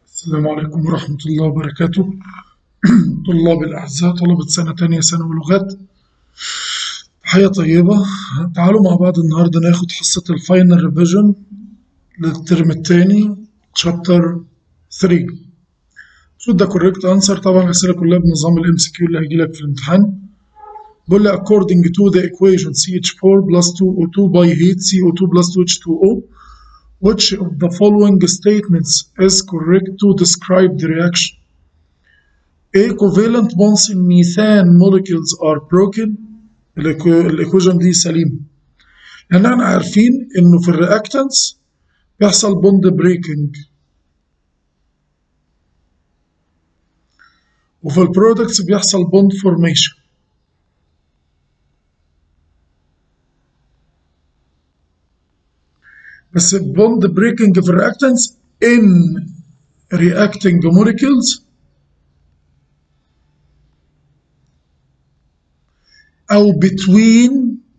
السلام عليكم ورحمة الله وبركاته طلاب الأعزاء طلبة سنة تانية ثانوي لغات تحية طيبة تعالوا مع بعض النهاردة ناخد حصة الفاينل ريفيجن للترم التاني شابتر 3 شو ده كوريكت انسر طبعا الأسئلة كلها بنظام الام سي كيو اللي هيجيلك في الامتحان بقول لي according to the equation CH4 plus 2O2 by heat CO2 plus 2H2O Which of the following statements is correct to describe the reaction? A. Covalent bonds in methane molecules are broken. الإيكويشن دي سليمة. لأن احنا عارفين إنه في الرياكتنس بيحصل بوند بريكنج. وفي البرودكتس بيحصل بوند فورميشن. بس البوند بريكنج في الرياكتنس in reacting molecules أو between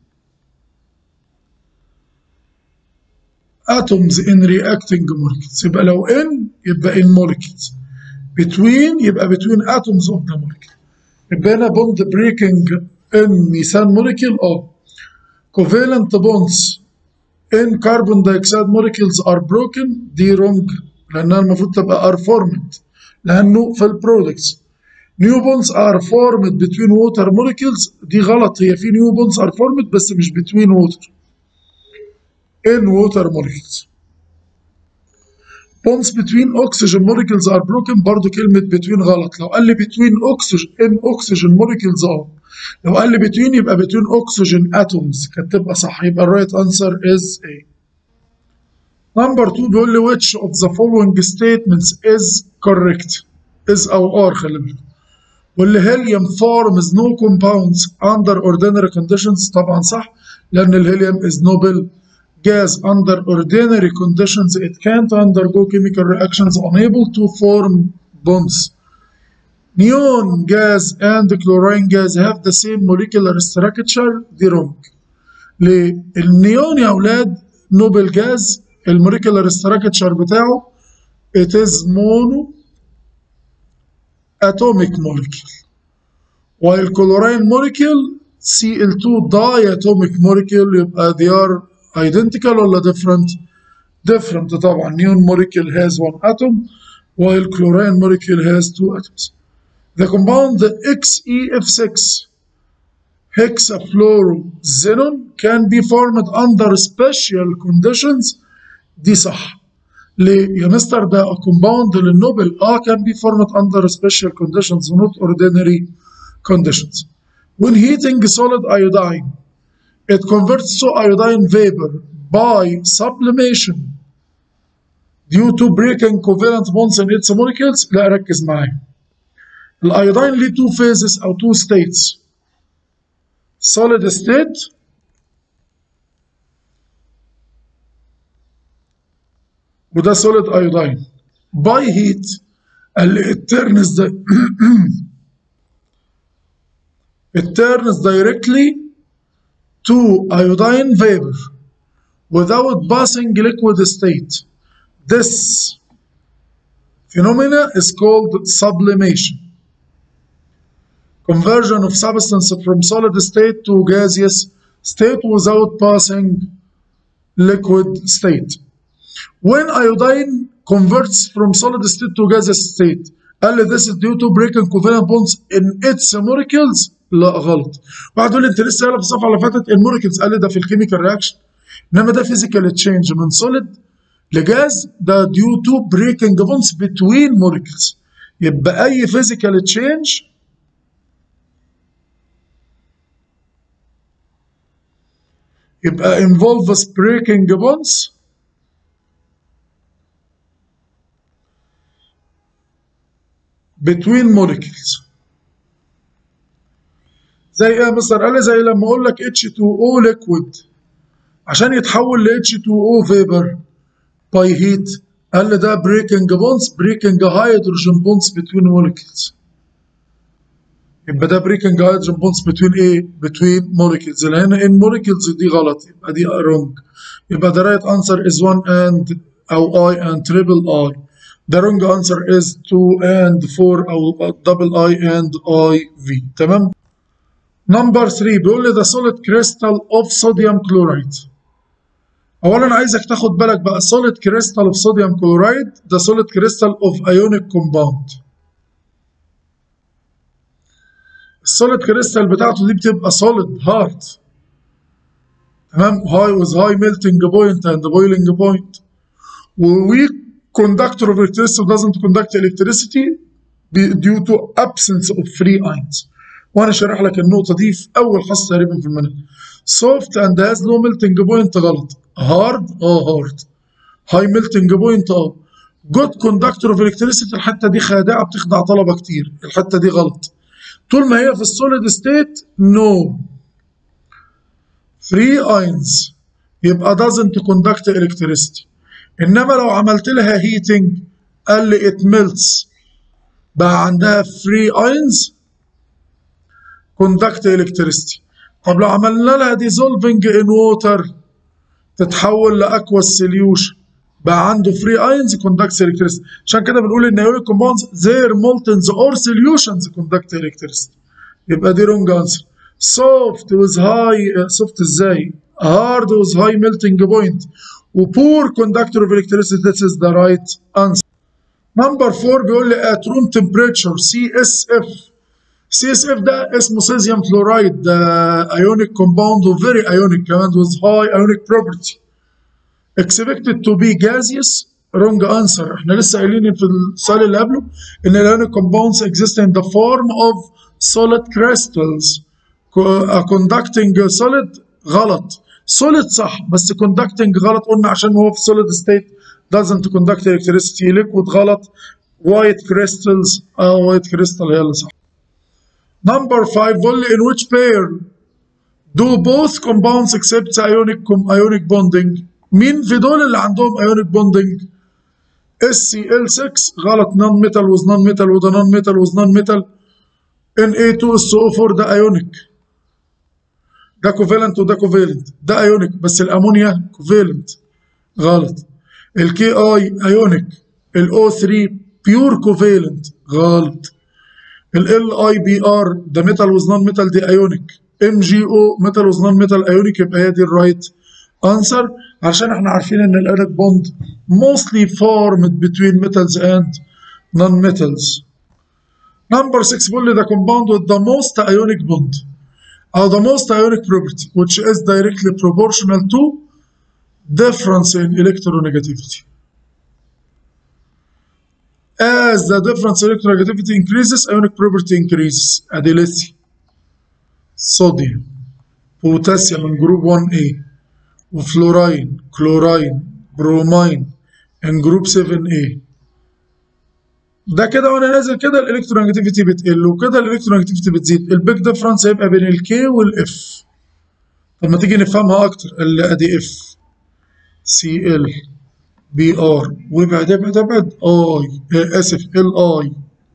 atoms in reacting molecules يبقى لو in يبقى in molecules between يبقى between atoms of the molecule يبقى هنا bond breaking in methane molecule اه covalent bonds in carbon dioxide molecules are broken دي wrong لأنها المفروض تبقى are formed لأنه في البرودكتس new bonds are formed between water molecules دي غلط هي في new bonds are formed بس مش between water in water molecules bonds between oxygen molecules are broken برضو كلمة between غلط لو قال لي between oxygen in oxygen molecules اه لو قال لي between يبقى between oxygen atoms كانت تبقى صح يبقى الرايت answer is A number two بيقول لي which of the following statements is correct is أو are خلي بالك بيقول لي helium forms no compounds under ordinary conditions طبعا صح لأن الهيليوم is noble gas under ordinary conditions it can't undergo chemical reactions unable to form bonds neon gas and chlorine gas have the same molecular structure دي wrong ليه؟ النيون يا أولاد نوبل جاز الموليكولار structure بتاعه it is mono atomic molecule while chlorine molecule Cl2 diatomic molecule يبقى they are identical ولا different؟ different طبعا neon molecule has one atom while chlorine molecule has two atoms The compound XEF6 hexafluoroxenon can be formed under special conditions دي صح ليه يا مستر ده compound للنوبل اه can be formed under special conditions not ordinary conditions when heating solid iodine it converts to iodine vapor by sublimation due to breaking covalent bonds in its molecules لا ركز معايا الايودين ليه تو فيزز او تو ستيتس solid state وده solid iodine by heat it turns the it turns directly to iodine vapor without passing liquid state this phenomena is called sublimation conversion of substance from solid state to gaseous state without passing liquid state. When iodine converts from solid state to gaseous state, قال لي this is due to breaking covalent bonds in its molecules لا غلط. واحد يقول لي انت لسه قايلها في الصفحه اللي فاتت المولكيولز قال لي ده في الكيميكال رياكشن انما ده فيزيكال تشينج من solid لجاز ده due to breaking bonds between molecules يبقى اي physical change يبقى involves breaking bonds between molecules زي ايه يا مستر قال لي زي لما اقول لك H2O liquid عشان يتحول ل H2O vapor by heat قال لي ده breaking bonds breaking hydrogen bonds between molecules يبقى ده breaking hydrogen bonds between ايه؟ between molecules اللي هنا in molecules دي غلط يبقى دي wrong يبقى the right answer is one and أو I and triple I The wrong answer is 2 and 4 أو double I and IV تمام نمبر 3 بيقول لي the solid crystal of sodium chloride اولا عايزك تاخد بالك بقى solid crystal of sodium chloride ده solid crystal of ionic compound السوليد كريستال بتاعته دي بتبقى solid hard تمام high with high melting point and boiling point weak conductor of electricity doesn't conduct electricity due to absence of free ions وانا شارح لك النقطه دي في اول حصه تقريبا في المنهج soft and has low melting point غلط hard اه hard high melting point اه good conductor of electricity الحته دي خادعه بتخدع طلبه كتير الحته دي غلط طول ما هي في السوليد ستيت نو فري اينز يبقى doesn't conduct electricity انما لو عملت لها heating قال لي it melts بقى عندها free ions conduct electricity طب لو عملنا لها dissolving in water تتحول لاكوا solution بقى عنده free ions conducts electricity عشان كده بنقول ان ionic compounds their moltens or solutions conduct electricity يبقى دي wrong answer soft with high soft ازاي hard with high melting point و poor conductor of electricity this is the right answer number 4 بيقول لي at room temperature CSF CSF ده اسمه cesium fluoride ده ionic compound و very ionic كمان with high ionic property expected to be gaseous wrong answer احنا لسه قايلين في السؤال اللي قبله ان ionic compounds exist in the form of solid crystals a conducting solid غلط solid صح بس conducting غلط قلنا عشان هو في solid state doesn't conduct electricity liquid غلط white crystals اه white crystal هي اللي صح number 5 only in which pair do both compounds accept ionic ionic bonding مين في دول اللي عندهم ionic bonding SCl6 غلط non metal with non metal وده non metal with non metal Na2SO4 ده ionic ده covalent وده covalent ده ionic بس الامونيا covalent غلط الكي اي ionic الاو 3 pure covalent غلط ال اي بي ار ده metal with non metal دي ionic ام جي او metal with non metal ionic يبقى هي دي الرايت answer عشان احنا عارفين ان الايونيك بوند mostly formed between metals and non-metals. Number 6 بيقول لي the compound with the most ionic bond or the most ionic property which is directly proportional to difference in electronegativity. As the difference in electronegativity increases, ionic property increases. ادي لسي صوديوم بوتاسيوم من جروب 1A وفلوراين كلوراين برومين ان جروب 7A ده كده وانا نازل كده الالكترونيجاتيفيتي بتقل وكده الالكترونيجاتيفيتي بتزيد البيج ديفرنس هيبقى بين الكي والاف طب ما تيجي نفهمها اكتر اللي ادي اف سي ال بي ار وابعد ابعد ابعد اي اسف ال اي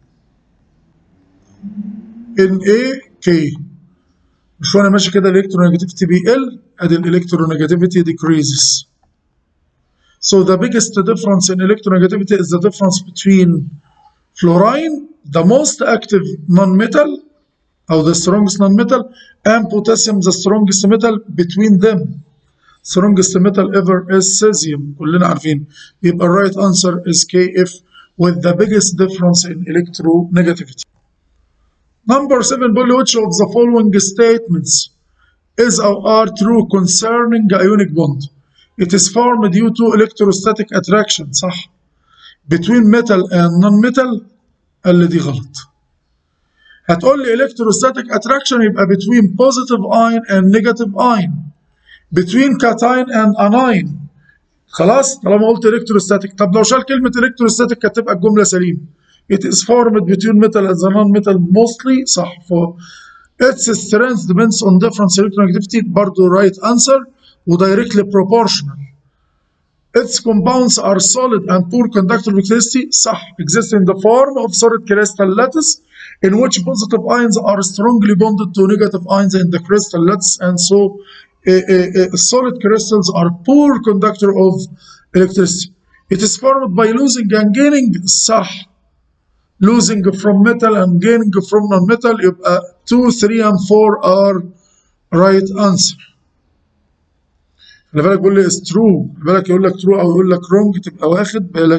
ان اي كي مش وانا ماشي كده الالكترونيجاتيفيتي بيقل ادي الالكترونيجاتيفيتي decreases So the biggest difference in electronegativity is the difference between fluorine, the most active non-metal, or the strongest non-metal, and potassium, the strongest metal between them. Strongest metal ever is cesium. كلنا عارفين. يبقى right answer is KF with the biggest difference in electronegativity. Number seven, بيقول لي which of the following statements is or are true concerning ionic bond? It is formed due to electrostatic attraction صح between metal and non-metal قال لي دي غلط هتقول لي electrostatic attraction يبقى between positive ion and negative ion between cation and anion خلاص طالما قلت electrostatic طب لو شال كلمة electrostatic هتبقى الجملة سليمة It is formed between metal and the non-metal mostly صح ف its strength depends on difference electronegativity برضه right answer و directly proportional. Its compounds are solid and poor conductor of electricity صح exist in the form of solid crystal lattice in which positive ions are strongly bonded to negative ions in the crystal lattice and so uh, uh, uh, solid crystals are poor conductor of electricity. it is formed by losing and gaining صح losing from metal and gaining from non-metal يبقى 2 3 and 4 are right answer خلي بالك بيقول لي is true خلي بالك يقول لك true او يقول لك wrong تبقى واخد بالك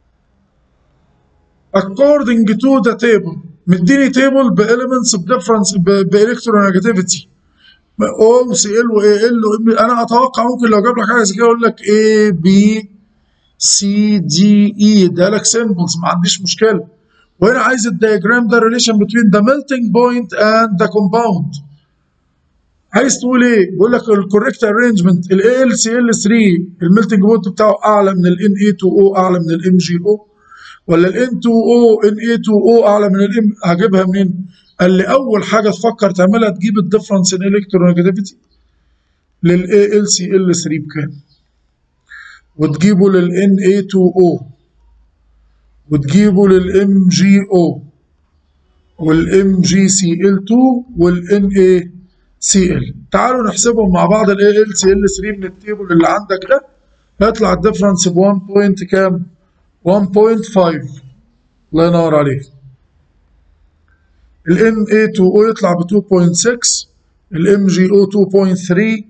according to the table مديني table ب elements ب difference ب electronegativity او سي ال واي ال انا اتوقع ممكن لو جاب لك حاجه زي كده يقول لك A B C D E ده لك symbols ما عنديش مشكله وهنا عايز الدياجرام ده relation between the melting point and the compound عايز تقول ايه؟ بيقول لك الكوريكت ارينجمنت ال AlCl3 الميلتنج بوينت بتاعه اعلى من ال Na2O اعلى من ال MgO ولا ال N2O Na2O اعلى من ال M هجيبها منين؟ قال لي اول حاجه تفكر تعملها تجيب الديفرنس ان الكترونيجاتيفيتي لل AlCl3 بكام؟ وتجيبه لل Na2O وتجيبه لل MgO وال MgCl2 وال NaCl تعالوا نحسبهم مع بعض ال AlCl3 من التيبل اللي عندك ده هيطلع الديفرنس ب 1 بوينت كام؟ 1.5 الله ينور عليك ال Na2O يطلع ب 2.6 ال MgO 2.3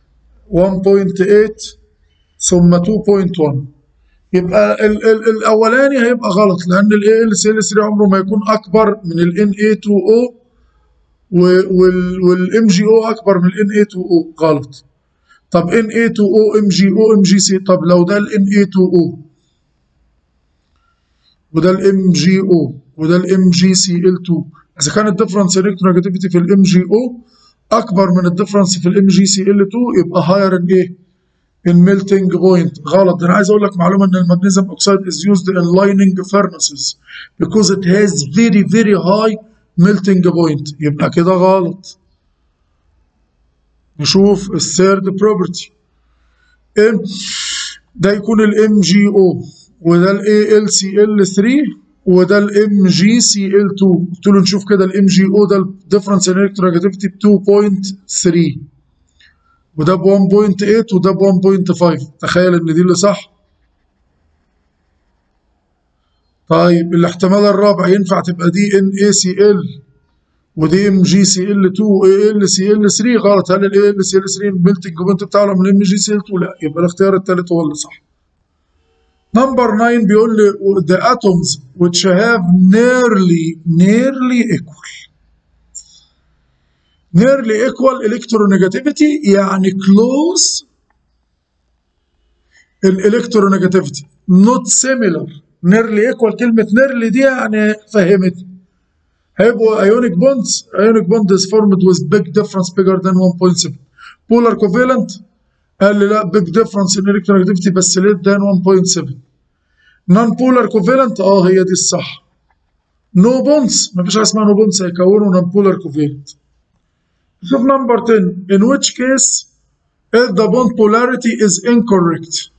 1.8 ثم 2.1 يبقى ال ال الاولاني هيبقى غلط لان ال AlCl3 عمره ما يكون اكبر من ال Na2O وال MgO اكبر من ال Na2O غلط طب Na2O MgO MgC طب لو ده ال Na2O وده ال MgO وده ال MgCl2 اذا كان الديفرنس الكترونيجاتيفيتي في ال MgO اكبر من الديفرنس في ال MgCl2 يبقى هاير ان ايه؟ الميلتنج بوينت غلط انا عايز اقول لك معلومه ان المغنيسيوم اوكسيد is used in lining furnaces because it has very very high melting point يبقى كده غلط نشوف الثيرد بروبرتي ده يكون الام جي او وده الاي ال سي ال 3 وده الام جي سي ال 2 قلت له نشوف كده الام جي او ده الديفرنس ان الكتروجاتيفيتي ب 2.3 وده ب 1.8 وده ب 1.5 تخيل ان دي اللي صح طيب الاحتمال الرابع ينفع تبقى دي ان اي سي ال ودي ام جي سي ال 2 واي ال سي ال 3 غلط هل الاي ال سي ال 3 الميلتنج بوينت بتاعه من الام جي سي ال 2 لا يبقى الاختيار الثالث هو اللي صح نمبر 9 بيقول لي the atoms which have nearly nearly equal nearly equal electronegativity يعني close الالكترونيجاتيفيتي not similar nearly equal كلمة nearly دي يعني فهمتني هيبقوا ionic bonds ionic bond is formed with big difference bigger than 1.7 polar covalent قال لي لا big difference in electronegativity بس less than 1.7 non polar covalent اه هي دي الصح no bonds مفيش حاجه اسمها no bonds هيكونوا non polar covalent شوف نمبر 10 in which case if the bond polarity is incorrect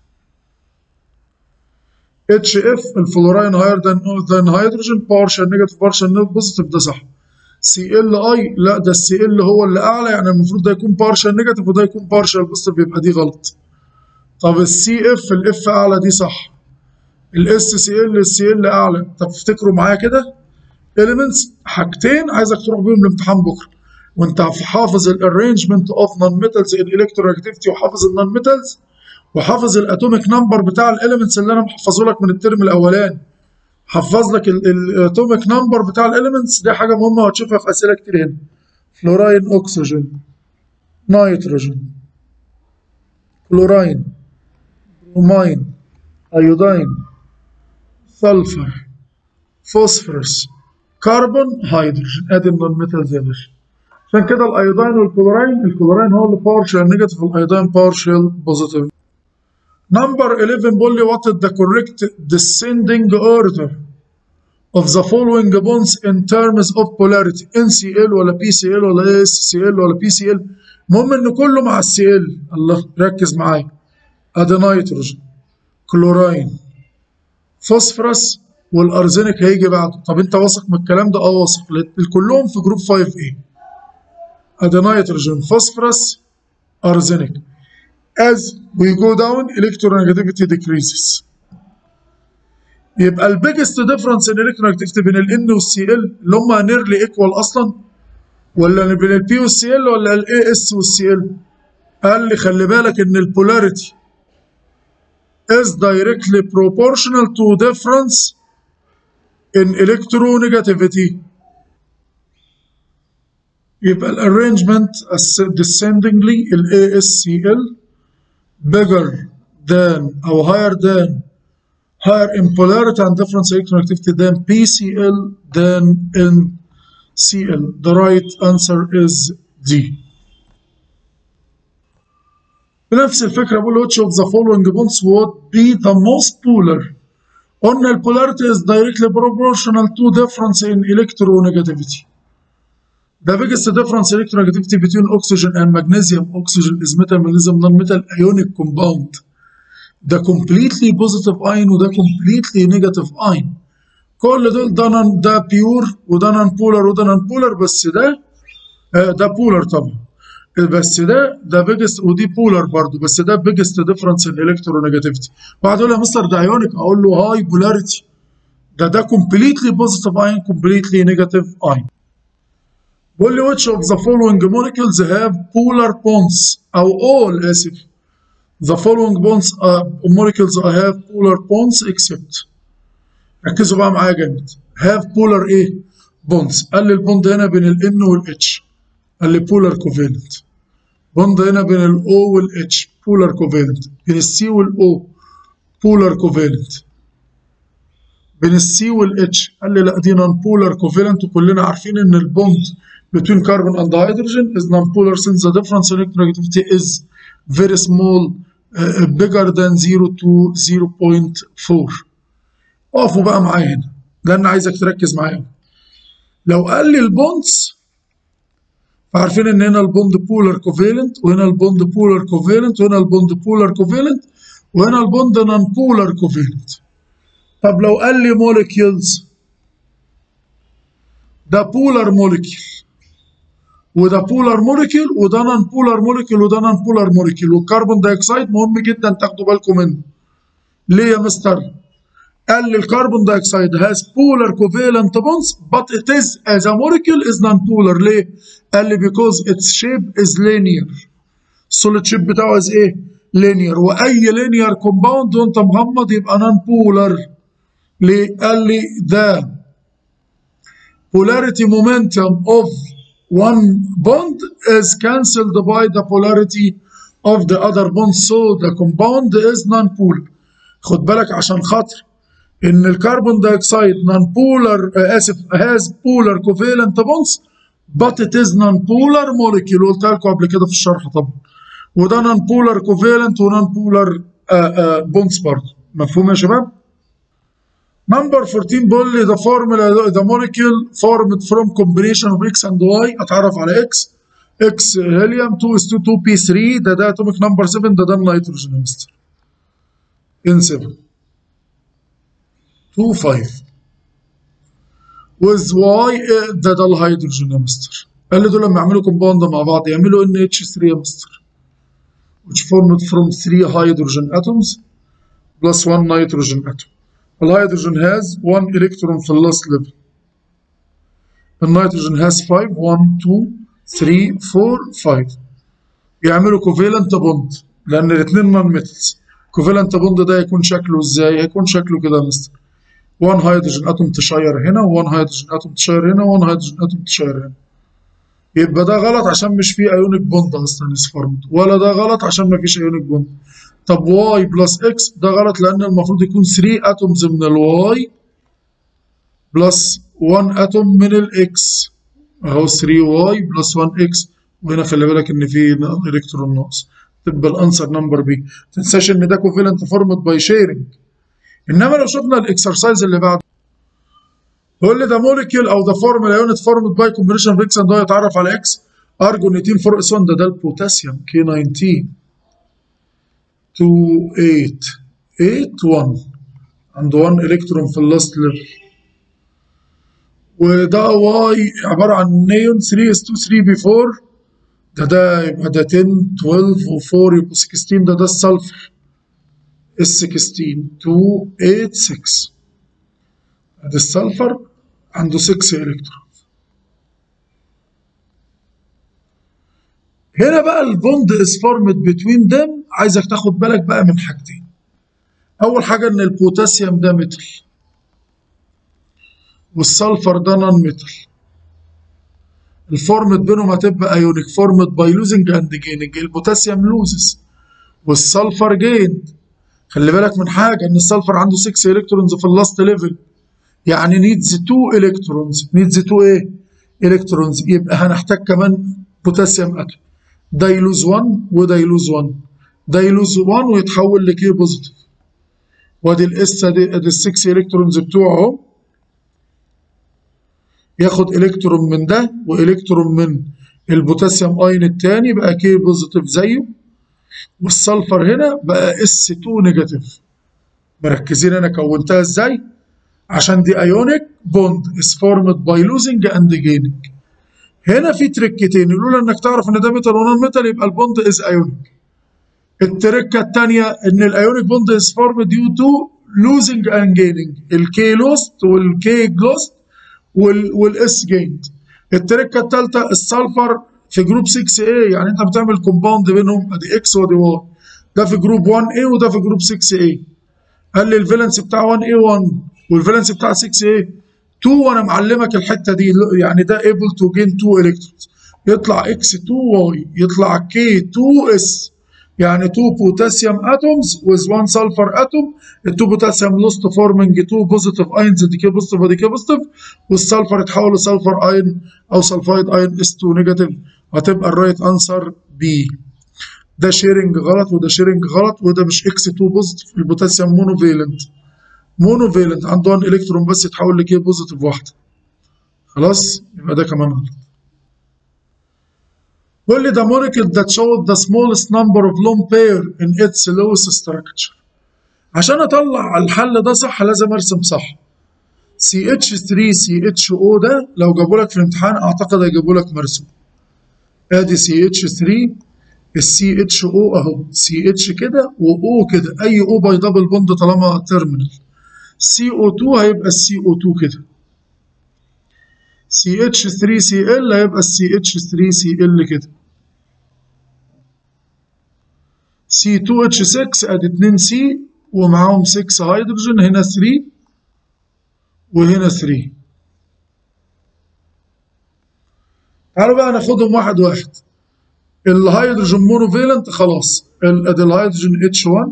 HF الفلوراين higher than than hydrogen partial negative partial net positive ده صح CLI لا ده السي ال هو اللي اعلى يعني المفروض ده يكون partial negative وده يكون partial positive يبقى دي غلط طب السي اف الاف اعلى دي صح الاس سي ال السي ال اعلى طب افتكروا معايا كده elements حاجتين عايزك تروح بيهم الامتحان بكره وانت حافظ الارينجمنت اوف نون ميتالز ان الكتروnegativity وحافظ النون ميتالز وحافظ الاتوميك نمبر بتاع الاليمنتس اللي انا محفظه لك من الترم الاولاني حفظ لك الاتوميك نمبر بتاع الاليمنتس دي حاجه مهمه وهتشوفها في اسئله كتير هنا فلوراين اكسجين نيتروجين كلوراين برومين ايودين سلفر فوسفورس كربون هيدروجين ادي النون ميتالز يا باشا عشان كده الايودين والكلوراين الكلوراين هو اللي بارشال نيجاتيف والايودين بارشال بوزيتيف Number 11 بيقول لي what is the correct descending order of the following bonds in terms of polarity NCl ولا PCl ولا SCl ولا PCl المهم ان كله مع الCl الله ركز معايا ادي نيتروجين كلوراين فوسفورس والارزنك هيجي بعده طب انت واثق من الكلام ده اه واثق كلهم في جروب 5 a ادي نيتروجين فوسفورس ارزنك as we go down electronegativity decreases يبقى البيجست ديفرنس ان الكترونيجاتيفيتي بين ال N والسي ال اللي هم نيرلي ايكوال اصلا ولا بين البي والسي ال ولا الاي اس والسي ال قال لي خلي بالك ان البولاريتي is directly proportional to difference in electronegativity يبقى الارينجمنت descendingly ال ASCL bigger than أو higher than higher in polarity and difference electronegativity than PCl than NCl. The right answer is D. بنفس الفكرة بقول which of the following bonds would be the most polar قلنا ال polarity is directly proportional to difference in electronegativity The biggest difference in electronegativity between oxygen and magnesium oxygen is metal magnesium non-metal ionic compound ده completely positive ion وده completely negative ion كل دول ده non ده بيور وده نون بولر وده نون بولر بس ده آه ده بولر طبعا بس ده ده بيجست ودي بولر برضو بس ده بيجست ديفرنس ان الكترونيجاتيفيتي واحد يقول لي يا مستر ده ايونيك اقول له هاي بولاريتي ده ده completely positive ion completely negative ion بقول لي which of the following molecules have polar bonds او all اسف the following bonds uh, molecules have polar bonds except ركزوا بقى معايا جامد have polar ايه bonds قال لي البوند هنا بين ال N وال H قال لي polar covalent بوند هنا بين ال O وال H polar covalent بين ال C وال O polar covalent بين ال C وال H قال لي لا دي non polar covalent وكلنا عارفين ان البوند between carbon and hydrogen is non-polar since the difference in electronegativity is very small uh, bigger than 0 to 0.4 اقفوا بقى معايا هنا لان عايزك تركز معايا لو قال لي البوندز فعارفين ان هنا البوند بولار كوفالنت وهنا البوند بولار كوفالنت وهنا البوند بولار كوفالنت وهنا البوند نون بولار كوفالنت طب لو قال لي موليكيولز ده بولار موليكيول وده بولار موليكيول وده نون بولار موليكيول وده نون بولار موليكيول والكربون دايوكسيد مهم جدا تاخدوا بالكم منه ليه يا مستر؟ قال لي الكربون دايوكسيد has polar covalent bonds but it is as a molecule is non-polar ليه؟ قال لي because its shape is linear solid shape بتاعه is ايه؟ linear واي linear compound وانت مغمض يبقى non-polar ليه؟ قال لي the polarity momentum of one bond is cancelled by the polarity of the other bond so the compound is non-polar خد بالك عشان خاطر ان الكربون دايوكسيد نون بولر اسف هاز بولر كوفالنت بونز but it is non polar molecule قلت لكم قبل كده في الشرح طبعا وده non polar covalent ونون بولر بونز برضه مفهوم يا شباب؟ نمبر 14 بيقول لي the formula the molecule formed from combination of X and Y اتعرف على X X هيليوم 2 is 2 2 P3 ده ده atomic number 7 ده ده النيتروجين يا مستر N7 2 5 with Y ده ده الهيدروجين يا مستر قال لي دول لما يعملوا كومباوند مع بعض يعملوا NH3 يا مستر which formed from 3 hydrogen atoms plus 1 nitrogen atom الهيدروجين has 1 electron في اللاست ليفل النيتروجين has 5 1 2 3 4 5 يعملوا كوفالنت بوند لان الاثنين نون ميتالز كوفالنت بوند ده هيكون شكله ازاي؟ هيكون شكله كده يا مستر 1 هيدروجين اتوم تشير هنا و1 هيدروجين اتوم تشير هنا و1 هيدروجين اتوم تشير هنا يبقى ده غلط عشان مش فيه ايونيك بوند اصلا اسفرمد ولا ده غلط عشان ما فيش ايونيك بوند طب واي بلس اكس ده غلط لان المفروض يكون 3 اتومز من الواي بلس 1 اتوم من الاكس اهو 3 واي بلس 1 اكس وهنا خلي بالك ان في الكترون ناقص تبقى الانسر نمبر بي ما تنساش ان ده كوفيلنت فورمد باي شيرنج انما لو شفنا الاكسرسايز اللي بعده بيقول لي ده موليكيول او ده فورمولا يونت فورمد باي كومبينيشن اوف اكس اند واي يتعرف على اكس ارجونيتين فور اس 1 ده ده البوتاسيوم كي 19 2 8 8 1 عنده 1 الكترون في اللاست ليفل وده واي عباره عن نيون 3 اس 2 3 بي 4 ده ده يبقى ده 10 12 و4 يبقى 16 ده ده السلفر اس 16 2 8 6 ادي السلفر عنده 6 الكترون هنا بقى البوند از فورمد بتوين ديم عايزك تاخد بالك بقى من حاجتين اول حاجه ان البوتاسيوم ده ميتال والسلفر ده نون ميتال الفورمد بينهم هتبقى ايونيك فورمد باي لوزنج اند جيننج البوتاسيوم لوزز والسلفر جيند خلي بالك من حاجه ان السلفر عنده 6 الكترونز في اللاست ليفل يعني نيدز 2 الكترونز نيدز 2 ايه الكترونز يبقى هنحتاج كمان بوتاسيوم اتوم ده يلوز 1 وده يلوز 1 ده يلوز 1 ويتحول لكي بوزيتيف وادي الاس ادي ادي ال 6 الكترونز بتوعه اهو ياخد الكترون من ده والكترون من البوتاسيوم اين التاني بقى كي بوزيتيف زيه والسلفر هنا بقى اس 2 نيجاتيف مركزين انا كونتها ازاي عشان دي ايونيك بوند is formed by losing and gaining هنا في تركتين الاولى انك تعرف ان ده ميتال ونون ميتال يبقى البوند از ايونيك التركه الثانيه ان الايونيك بوند از فورم ديو تو لوزنج اند جيننج الكي لوست والكي جلوست والاس جيند التركه الثالثه السلفر في جروب 6 a يعني انت بتعمل كومباوند بينهم ادي اكس وادي واي ده في جروب 1 a وده في جروب 6 a قال لي الفالنس بتاع 1 a 1 والفالنس بتاع 6 a 2 وانا معلمك الحته دي يعني ده able to gain 2 electrons يطلع x 2 y يطلع k 2 s يعني 2 potassium atoms with 1 sulfur atom ال 2 potassium lost forming 2 positive ions دي كي بوزيتيف ودي كي بوزيتيف والسلفر اتحول لسلفر اين او سلفايد اين اس 2 نيجاتيف هتبقى الرايت انسر بي ده شيرنج غلط وده شيرنج غلط وده مش اكس 2 بوزيتيف البوتاسيوم مونوفيلنت مونوفيلنت عنده 1 الكترون بس يتحول لكي بوزيتيف واحده خلاص يبقى ده كمان غلط قول لي the molecule that showed the smallest number of lone pair in its lowest structure عشان اطلع الحل ده صح لازم ارسم صح CH3CHO ده لو جابوا لك في الامتحان اعتقد هيجيبوا لك مرسوم ادي CH3 السي اتش او اهو سي اتش كده واو كده اي او باي دبل بوند طالما تيرمينال سي او 2 هيبقى السي او 2 كده سي اتش 3 سي ال هيبقى السي اتش 3 سي ال كده سي 2 اتش 6 ادي 2 سي ومعاهم 6 هيدروجين هنا 3 وهنا 3 تعالوا بقى ناخدهم واحد واحد الهيدروجين مونوفيلنت خلاص ادي الهيدروجين اتش 1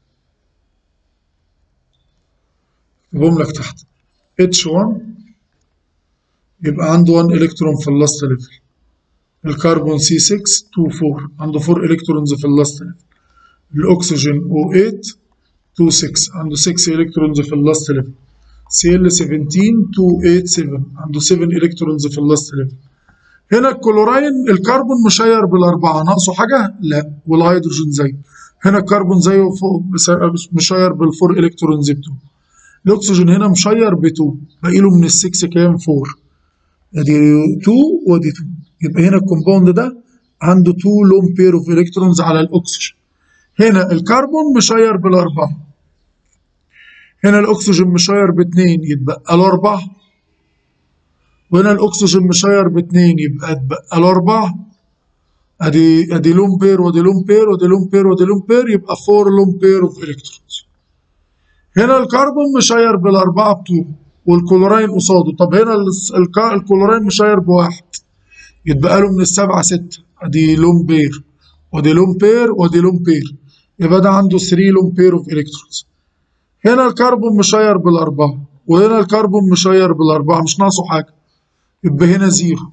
اكتبهم لك تحت اتش 1 يبقى عنده 1 الكترون في اللاست ليفل الكربون سي 6 2 4 عنده 4 الكترونز في اللاست ليفل الاكسجين او 8 2 6 عنده 6 الكترونز في اللاست ليفل سي ال 17 2 8 7 عنده 7 الكترونز في اللاست ليفل هنا الكلوراين الكربون مشير بالاربعه ناقصه حاجه؟ لا والهيدروجين زيه هنا الكربون زيه فوق مشير بالفور الكترونز بتوعه الاكسجين هنا مشير ب 2 باقي له من ال 6 كام 4 ادي 2 وادي 2 يبقى هنا الكومباوند ده عنده 2 لون بير اوف الكترونز على الاكسجين هنا الكربون مشير بالاربعه هنا الاكسجين مشير باثنين يتبقى له اربعه وهنا الاكسجين مشير باثنين يبقى اتبقى له اربعه ادي ادي لون بير وادي لون بير وادي لون بير وادي لون بير يبقى 4 لون بير اوف الكترونز هنا الكربون مشير بالاربعه بتوعه والكلوراين قصاده طب هنا الكلوراين مشير بواحد يتبقى له من السبعه سته ادي لون بير وادي لون بير وادي لون بير يبقى ده عنده 3 لون بير اوف الكترونز هنا الكربون مشير بالاربعه وهنا الكربون مشير بالاربعه مش ناقصه حاجه يبقى هنا زيرو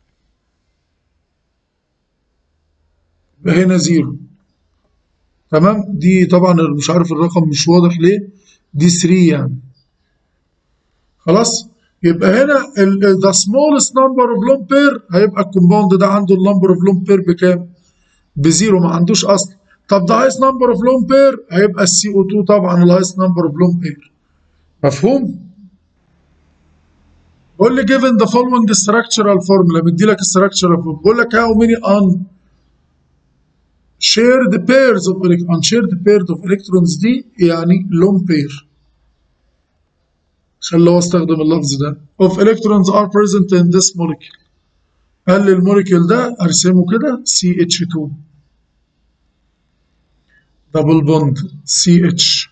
يبقى هنا زيرو تمام دي طبعا مش عارف الرقم مش واضح ليه دي 3 يعني خلاص يبقى هنا the smallest number of lone pair هيبقى الكومباوند ده عنده النمبر اوف لون بير بكام؟ بزيرو ما عندوش اصلا طب ده هايست نمبر اوف لون بير هيبقى السي او 2 طبعا الهايست نمبر اوف لون بير مفهوم؟ قول لي given the following structural formula مدي لك structural formula بقول لك how many on shared pairs of unshared pairs of electrons دي يعني lone pair خلوه استخدم اللفظ ده of electrons are present in this molecule قال لي الموليكيول ده ارسمه كده CH2 دبل بوند CH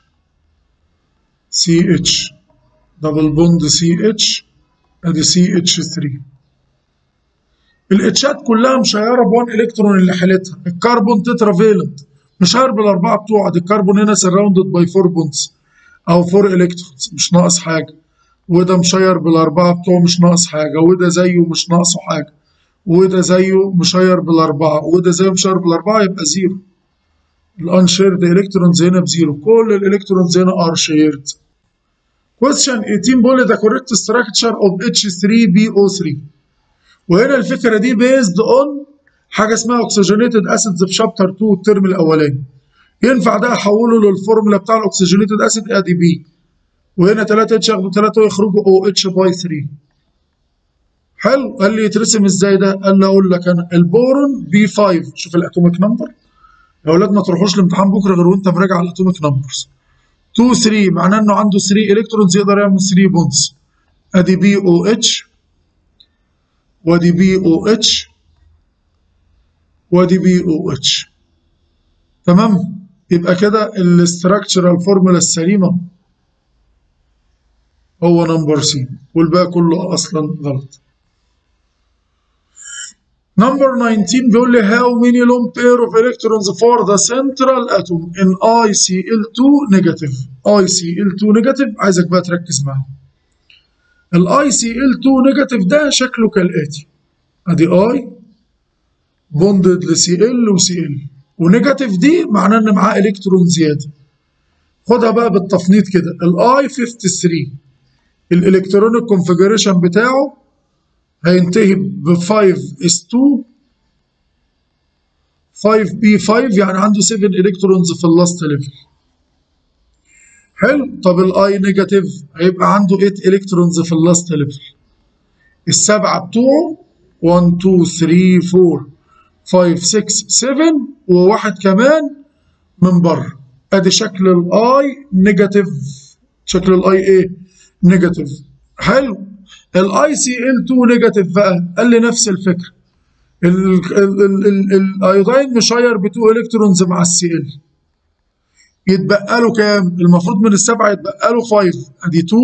CH دبل بوند CH ادي CH3 الاتشات كلها مشيره بوان الكترون اللي حالتها الكربون تترا فيلنت مشير بالاربعه بتوعه دي الكربون هنا سراوندد باي 4 بوندز او 4 الكترونز مش ناقص حاجه وده مشير بالاربعه بتوعه مش ناقص حاجه وده زيه مش ناقصه حاجه وده زيه مشير بالاربعه وده زيه مشير بالاربعه يبقى زيرو الانشيرد الكترونز هنا بزيرو كل الالكترونز هنا ار شيرد Question 18 بيقول لي the correct structure of H3PO3 وهنا الفكره دي بيزد اون حاجه اسمها اوكسجينيتد اسيدز في شابتر 2 الترم الاولاني ينفع ده احوله للفورمولا بتاع الاوكسجينيتد اسيد ادي بي وهنا 3 اتش ياخدوا 3 ويخرجوا او اتش باي 3 حلو قال لي يترسم ازاي ده قال لي اقول لك انا البورون بي 5 شوف الاتوميك نمبر يا اولاد ما تروحوش الامتحان بكره غير وانت مراجع الاتوميك نمبرز 2 3 معناه انه عنده 3 الكترونز يقدر يعمل 3 بونز ادي بي او اتش وادي بي او اتش وادي بي او اتش تمام يبقى كده الاستراكشرال فورمولا السليمه هو نمبر سي والباقي كله اصلا غلط نمبر 19 بيقول لي how many lone pair of electrons for the central atom in ICl2 negative ICl2 negative عايزك بقى تركز معايا ال ICl2 negative ده شكله كالآتي ادي I بوندد ل Cl و Cl ونيجاتيف دي معناه ان معاه الكترون زياده خدها بقى بالتفنيط كده الاي 53 الالكترونيك كونفيجريشن بتاعه هينتهي ب 5 اس 2 5 بي 5 يعني عنده 7 الكترونز في اللاست ليفل حلو طب الاي نيجاتيف هيبقى عنده 8 الكترونز في اللاست ليفل السبعه بتوعه 1 2 3 4 5 6 7 وواحد كمان من بره ادي شكل الاي نيجاتيف شكل الاي ايه نيجاتيف حلو الاي سي ال 2 نيجاتيف بقى قال لي نفس الفكره الايودين مشير ب 2 الكترونز مع السي ال يتبقى له كام المفروض من السبعه يتبقى له 5 ادي 2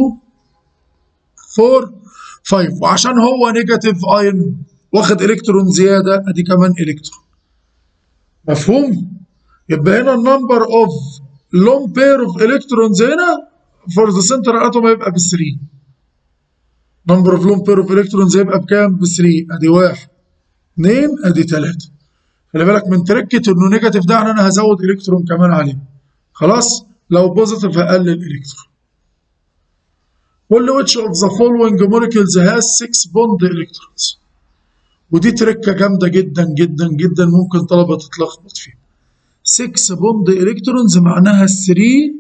4 5 وعشان هو نيجاتيف ايون واخد الكترون زياده ادي كمان الكترون مفهوم يبقى هنا النمبر اوف لون بير اوف الكترونز هنا فور ذا سنتر اتوم هيبقى ب 3 نمبر اوف لون بير اوف الكترونز هيبقى بكام ب 3 ادي 1 2 ادي 3 خلي بالك من تركه انه نيجاتيف ده يعني انا هزود الكترون كمان عليه خلاص لو بوزيتيف هقلل الكترون قول لي which of the following molecules has 6 bond electrons ودي تركه جامده جدا جدا جدا ممكن طلبه تتلخبط فيها 6 بوند الكترونز معناها 3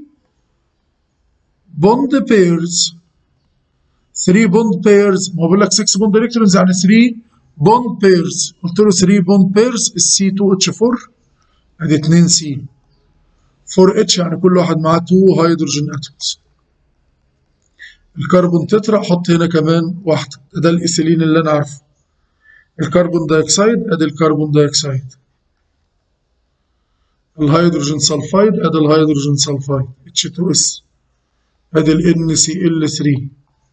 بوند بيرز 3 بوند بيرز ما بقول لك 6 بوند الكترونز يعني 3 بوند بيرز قلت له 3 بوند بيرز السي 2 اتش 4 ادي 2 سي 4 اتش يعني كل واحد معاه 2 هيدروجين اتومز الكربون تترا حط هنا كمان واحده ده الايثيلين اللي انا عارفه الكربون دايوكسيد ادي الكربون دايوكسيد الهيدروجين سلفايد ادي الهيدروجين سلفايد H2S ادي ال NCl3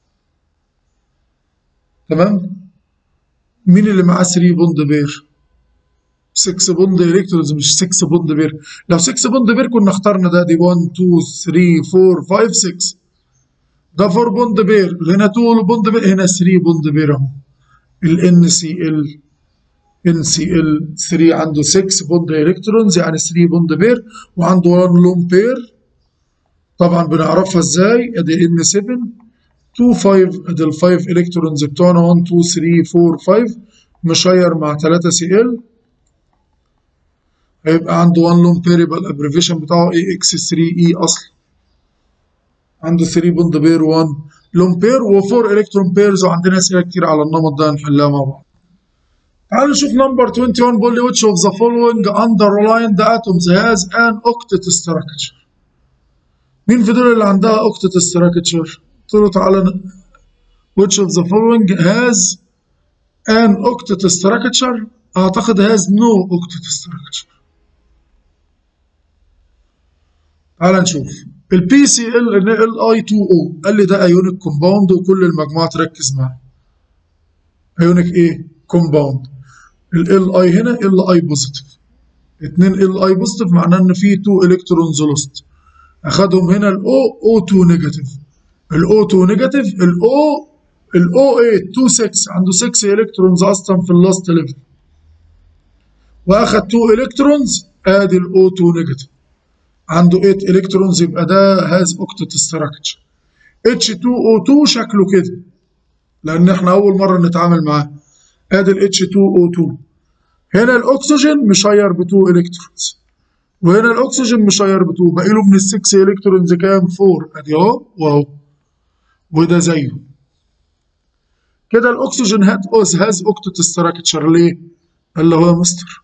تمام مين اللي معاه 3 بوند بير 6 بوند الكترونز مش 6 بوند بير لو 6 بوند بير كنا اخترنا ده دي 1 2 3 4 5 6 ده 4 بوند بير هنا 2 بوند بير هنا 3 بوند بير اهو ال NCl NCl 3 عنده 6 بوند الكترونز يعني 3 بوند بير وعنده 1 لون بير طبعا بنعرفها ازاي ادي N7 2 5 ادي ال 5 الكترونز بتوعنا 1 2 3 4 5 مشير مع 3 Cl هيبقى عنده 1 لون بير يبقى الابريفيشن بتاعه AX3E اصلا عنده 3 بوند بير 1 لون بير و4 الكترون بيرز وعندنا اسئله كتير على النمط ده هنحلها مع بعض. تعالوا نشوف نمبر 21 بيقول لي which of the following underlined atoms has an octet structure. مين في دول اللي عندها octet structure؟ قلت له تعالى ن- which of the following has an octet structure اعتقد has no octet structure تعال نشوف البي سي ال ال اي 2 او قال لي ده ايونيك كومباوند وكل المجموعه تركز معاه ايونيك ايه كومباوند ال اي هنا ال اي بوزيتيف 2 ال اي بوزيتيف معناه ان في 2 الكترونز لوست اخدهم هنا الاو او 2 نيجاتيف الاو 2 نيجاتيف الاو الاو 8 2 6 عنده 6 الكترونز اصلا في اللاست ليفل واخد 2 الكترونز ادي الاو 2 نيجاتيف عنده 8 الكترونز يبقى ده هاز اوكتت ستراكشر H2O2 شكله كده لان احنا اول مره نتعامل معاه ادي ال H2O2 هنا الاكسجين مشير ب 2 الكترونز وهنا الاكسجين مشير ب 2 باقي له من ال 6 الكترونز كام 4 ادي اهو واهو وده زيه كده الاكسجين هات هاز اوكتت ستراكشر ليه؟ قال له هو يا مستر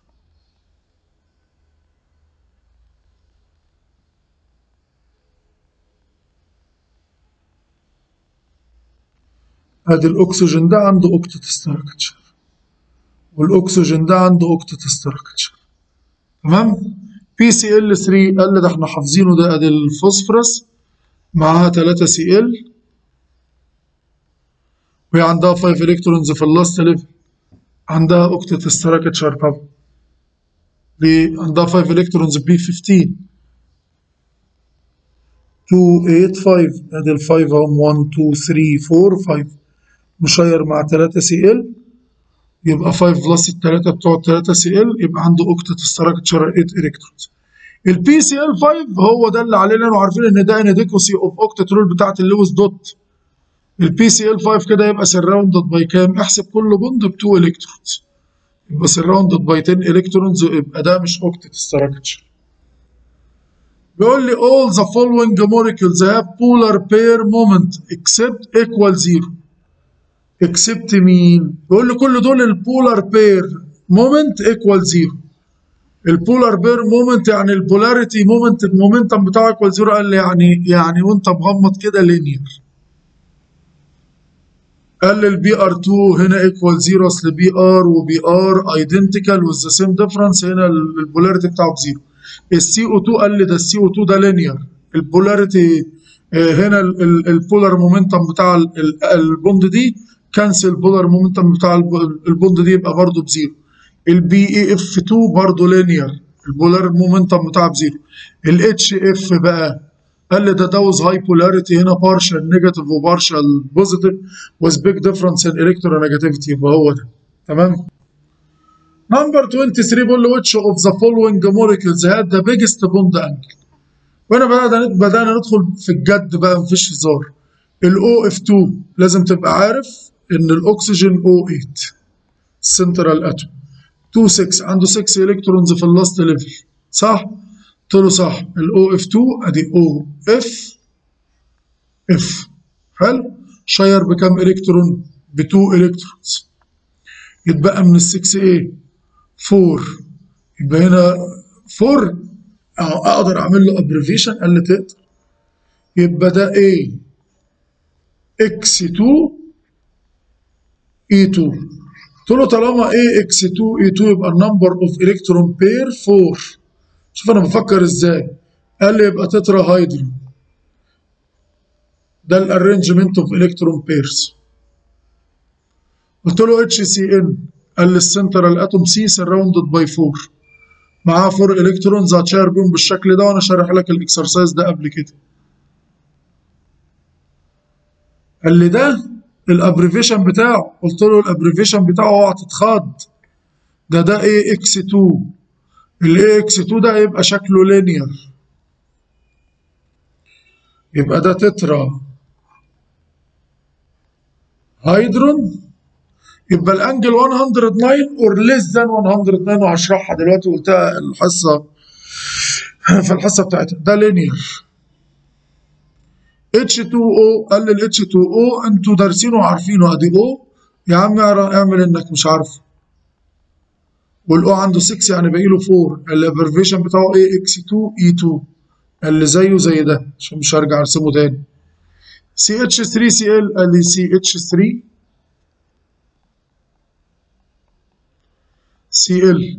ادي الاكسجين ده عنده اوكتت ستراكشر والاكسجين ده عنده اوكتت ستراكشر تمام بي سي ال 3 قال لي ده احنا حافظينه ده ادي الفوسفورس معاها 3 سي ال وهي عندها 5 الكترونز في اللاست ليفل عندها اوكتت ستراكشر طبعا ليه عندها 5 الكترونز بي 15 2 8 5 ادي ال 5 اهم 1 2 3 4 5 مشير مع 3 سي ال يبقى 5 بلس ال 3 بتوع 3 سي ال يبقى عنده اوكتت ستراكشر 8 الكترونز البي سي ال 5 هو ده اللي علينا وعارفين ان ده اناديكوسي اوف اوكتت رول بتاعت اللويس دوت البي سي ال 5 كده يبقى سراوندد باي كام؟ احسب كل بوند ب 2 الكترونز يبقى سراوندد باي 10 الكترونز يبقى ده مش اوكتت ستراكشر بيقول لي all the following molecules have polar pair moment except equal zero except مين؟ بيقول لي كل دول البولار بير مومنت ايكوال زيرو البولار بير مومنت يعني البولاريتي مومنت المومنتم بتاعه ايكوال زيرو قال لي يعني يعني وانت مغمض كده لينير قال لي البي ار 2 هنا ايكوال زيرو اصل بي ار وبي ار ايدنتيكال وذ ذا سيم ديفرنس هنا البولاريتي بتاعه بزيرو السي او 2 قال لي ده السي او 2 ده لينير البولاريتي هنا البولار مومنتم بتاع ال- ال- البوند دي كانسل البولار مومنتم بتاع الب- البوند دي يبقى برضه بزيرو البي اي اف 2 برضه لينير البولار مومنتم بتاعه بزيرو الاتش اف بقى قال لي ده دوز هاي بولاريتي هنا بارشال نيجاتيف وبارشال بوزيتيف with big difference in electronegativity يبقى هو ده تمام نمبر 23 بيقول له which of the following molecules had the biggest bond angle وهنا بدأنا بدأنا ندخل في الجد بقى مفيش هزار الاو اف 2 لازم تبقى عارف ان الاكسجين او 8 سنترال اتوم 2 6 عنده 6 الكترونز في اللاست ليفل صح؟ قلت له صح الاو اف 2 ادي او اف اف حلو شير بكام الكترون؟ ب 2 الكترونز يتبقى من ال 6 ايه؟ 4 يبقى هنا 4 أهو اقدر اعمل له ابريفيشن قال لي تقدر يبقى ده A x2 e2 قلت له طالما A x2 e2 يبقى النمبر اوف الكترون بير 4 شوف انا بفكر ازاي قال لي يبقى تترا هيدرون ده الارينجمنت اوف الكترون بيرز قلت له اتش سي ان قال لي السنترال اتوم سي سراوندد باي 4 معاه 4 الكترونز هتشير بيهم بالشكل ده وانا شارح لك الاكسرسايز ده قبل كده قال لي ده الابريفيشن بتاعه قلت له الابريفيشن بتاعه اوعى تتخض ده ده ايه اكس 2 الاي اكس 2 ده هيبقى شكله لينير يبقى ده تترا هيدرون يبقى الانجل 109 اور ليس ذان 109 وهشرحها دلوقتي قلتها الحصه في الحصه بتاعتها ده لينير H2O قال لي ال H2O انتوا دارسينه وعارفينه ادي O يا عم اعمل انك مش عارفه والاو عنده 6 يعني باقي له 4 الابرفيشن بتاعه ايه x2 e2 اللي زيه زي ده عشان مش هرجع ارسمه تاني سي اتش 3 سي ال قال لي سي اتش 3 سي ال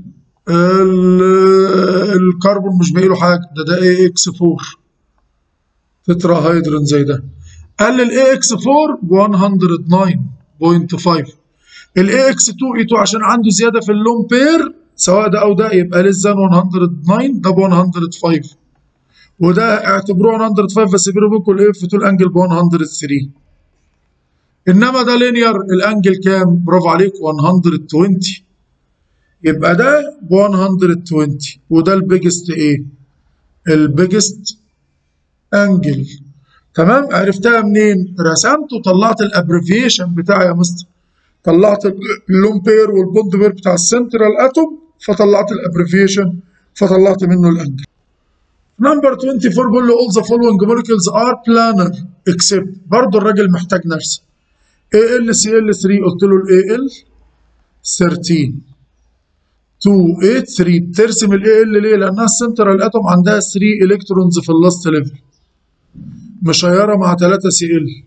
الكربون مش باقي له حاجه ده ده اي اكس 4 تترا هيدرون زي ده قال الاي اكس 4 ب 109.5 الاي اكس 2 اي 2 عشان عنده زياده في اللون بير سواء ده او ده يبقى ليس ذان 109 ده ب 105 وده اعتبروه 105 بس بينه وبينكم الاف 2 الانجل ب 103 انما ده لينير الانجل كام؟ برافو عليك 120 يبقى ده ب 120 وده البيجست ايه؟ البيجست انجل تمام عرفتها منين؟ رسمت وطلعت الابريفيشن بتاعي يا مستر طلعت اللون بير والبوند بير بتاع السنترال اتوم فطلعت الابريفيشن فطلعت منه الانجل نمبر 24 بيقول له all the following molecules are planar except برضه الراجل محتاج نرسم AlCl3 قلت له ال Al 13 2 8 3 بترسم ال Al ليه؟ لأنها السنترال اتوم عندها 3 الكترونز في اللاست ليفل مشيرة مع 3 Cl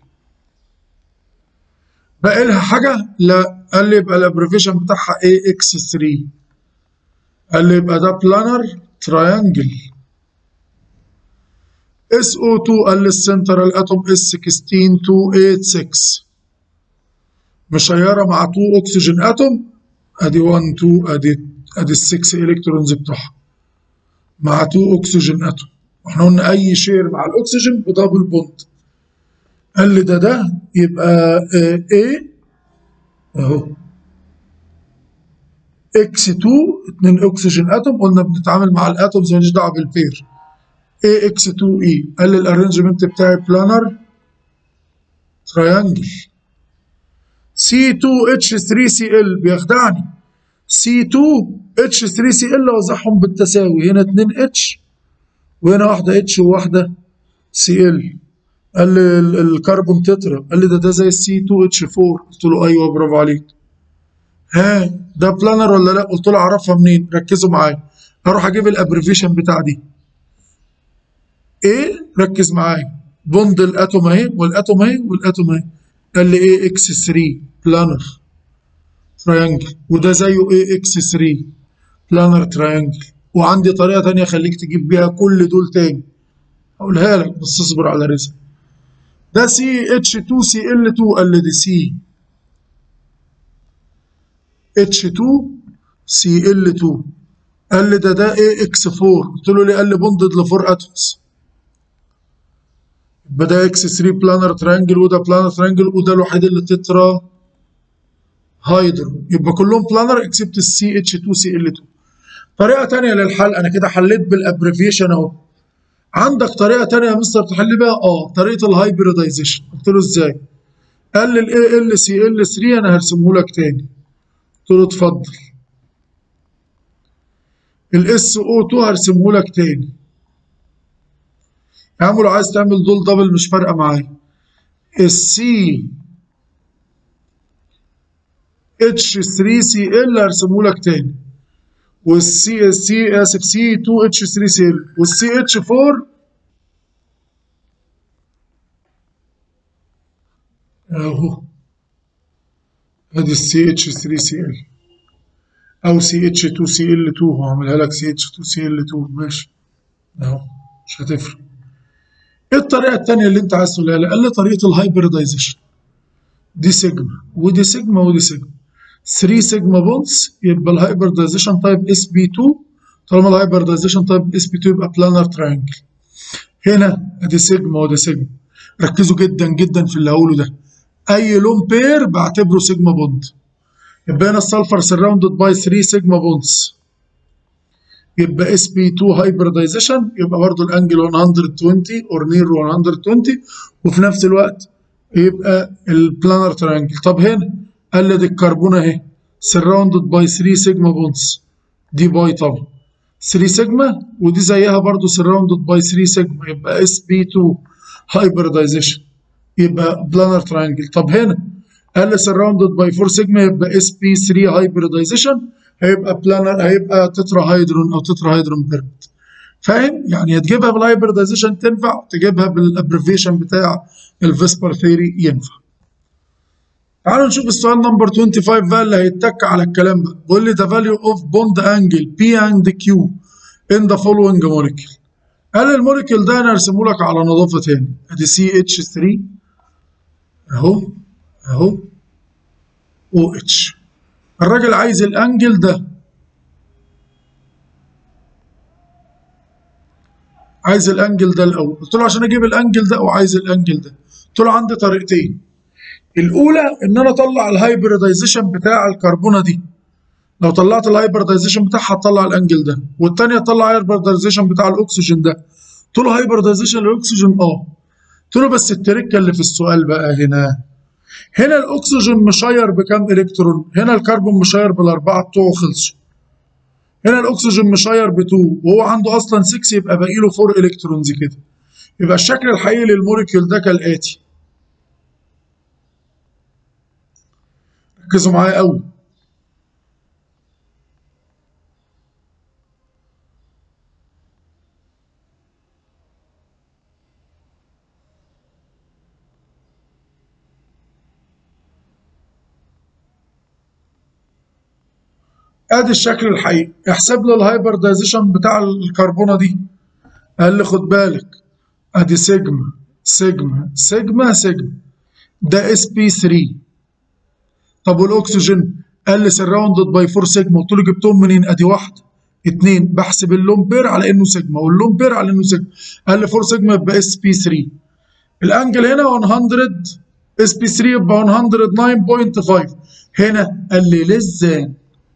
باقي لها حاجة؟ لا قال لي يبقى الابريفيشن بتاعها AX3 قال لي يبقى ده بلانر تراينجل SO2 قال لي السنترال اتوم S16286 مشيرة مع 2 اكسجين اتوم ادي 1 2 ادي ادي ال 6 الكترونز بتوعها مع 2 اكسجين اتوم احنا قلنا اي شير مع الاكسجين بدبل بوند قال لي ده ده يبقى A اهو X2 اتنين اكسجين اتوم قلنا بنتعامل مع الاتومز ماليش دعوه بالبير AX2E قال لي الارينجمنت بتاعي بلانر تراينجل C2H3Cl بيخدعني C2H3Cl اوزعهم بالتساوي هنا 2 H وهنا واحدة H وواحدة Cl قال لي الكربون تترا قال لي ده ده زي السي 2 اتش 4 قلت له ايوه برافو عليك ها ده بلانر ولا لا قلت له اعرفها منين ركزوا معايا هروح اجيب الابريفيشن بتاع دي ايه ركز معايا بوند الاتوم اهي والاتوم اهي والاتوم اهي قال لي ايه اكس 3 بلانر تراينجل وده زيه ايه اكس 3 بلانر تراينجل وعندي طريقه ثانيه خليك تجيب بيها كل دول تاني هقولها لك بس اصبر على رزق ده سي اتش 2 سي ال 2 قال لي دي سي اتش 2 سي ال 2 قال لي ده ده ايه اكس 4 قلت له ليه قال لي بوندد لفور اتومز يبقى ده اكس 3 بلانر ترانجل وده بلانر ترانجل وده الوحيد اللي تترا هايدرو يبقى كلهم بلانر اكسبت السي اتش 2 سي ال 2 طريقه ثانيه للحل انا كده حليت بالابريفيشن اهو عندك طريقه ثانيه يا مستر تحل بيها اه طريقه الهايبريدايزيشن قلت له ازاي قال لي الاي ال سي ال 3 انا هرسمه لك تاني قلت له اتفضل الاس او 2 هرسمه لك تاني يا عم لو عايز تعمل دول دبل مش فارقه معايا السي اتش 3 سي ال هرسمه لك تاني والسي سي اسف سي 2 اتش 3 سي ال والسي اتش 4 اهو ادي السي اتش 3 سي ال او سي اتش 2 سي ال 2 هعملها لك سي اتش 2 سي ال 2 ماشي اهو مش هتفرق ايه الطريقه الثانيه اللي انت عايز تقولها لي قال لي طريقه الهايبريدايزيشن دي سيجما ودي سيجما ودي سيجما 3 سيجما بونز يبقى الهايبريدايزيشن تايب اس بي 2 طالما الهايبريدايزيشن تايب اس بي 2 يبقى بلانر تراينجل هنا ادي سيجما ودي سيجما ركزوا جدا جدا في اللي هقوله ده اي لون بير بعتبره سيجما بوند يبقى هنا السلفر سراوندد باي 3 سيجما بونز يبقى اس بي 2 هايبريدايزيشن يبقى برضه الانجل 120 اور نير 120 وفي نفس الوقت يبقى البلانر ترانجل طب هنا قال لي دي الكربون اهي سراوندد باي 3 سيجما بونز دي باي طبعا 3 سيجما ودي زيها برضه سراوندد باي 3 سيجما يبقى اس بي 2 هايبريدايزيشن يبقى بلانر ترانجل طب هنا قال لي سراوندد باي 4 سيجما يبقى اس بي 3 هايبريدايزيشن هيبقى بلانر هيبقى تترا هيدرون او تترا هيدرون بيرمت فاهم يعني تجيبها بالهايبريدايزيشن تنفع تجيبها بالابريفيشن بتاع الفيسبر ثيري ينفع تعالوا نشوف السؤال نمبر 25 بقى اللي هيتك على الكلام ده بيقول لي the value of bond angle P and Q in the following molecule قال الموليكيول ده انا ارسمه لك على نظافه تاني ادي سي اتش 3 اهو اهو او اتش الراجل عايز الانجل ده عايز الانجل ده الاول قلت له عشان اجيب الانجل ده وعايز الانجل ده قلت له عندي طريقتين الاولى ان انا اطلع الهايبردايزيشن بتاع الكربونه دي لو طلعت الهايبردايزيشن بتاعها هتطلع الانجل ده والثانيه تطلع الهايبردايزيشن بتاع الاكسجين ده قلت له هايبردايزيشن للاكسجين اه قلت له بس التركه اللي في السؤال بقى هنا هنا الاكسجين مشير بكام الكترون هنا الكربون مشير بالاربعه بتوعه خلصوا هنا الاكسجين مشير ب 2 وهو عنده اصلا 6 يبقى باقي له 4 الكترونز كده يبقى الشكل الحقيقي للموليكيول ده كالاتي ركزوا معايا قوي ادي الشكل الحقيقي احسب له الهايبردايزيشن بتاع الكربونه دي قال لي خد بالك ادي سيجما سيجما سيجما سيجما ده اس بي 3 طب والاكسجين قال لي سراوندد باي 4 سيجما قلت له جبتهم منين ادي واحده اتنين بحسب اللون بير على انه سيجما واللون بير على انه سيجما قال لي 4 سيجما يبقى اس بي 3 الانجل هنا 100 اس بي 3 يبقى 109.5 هنا قال لي لزان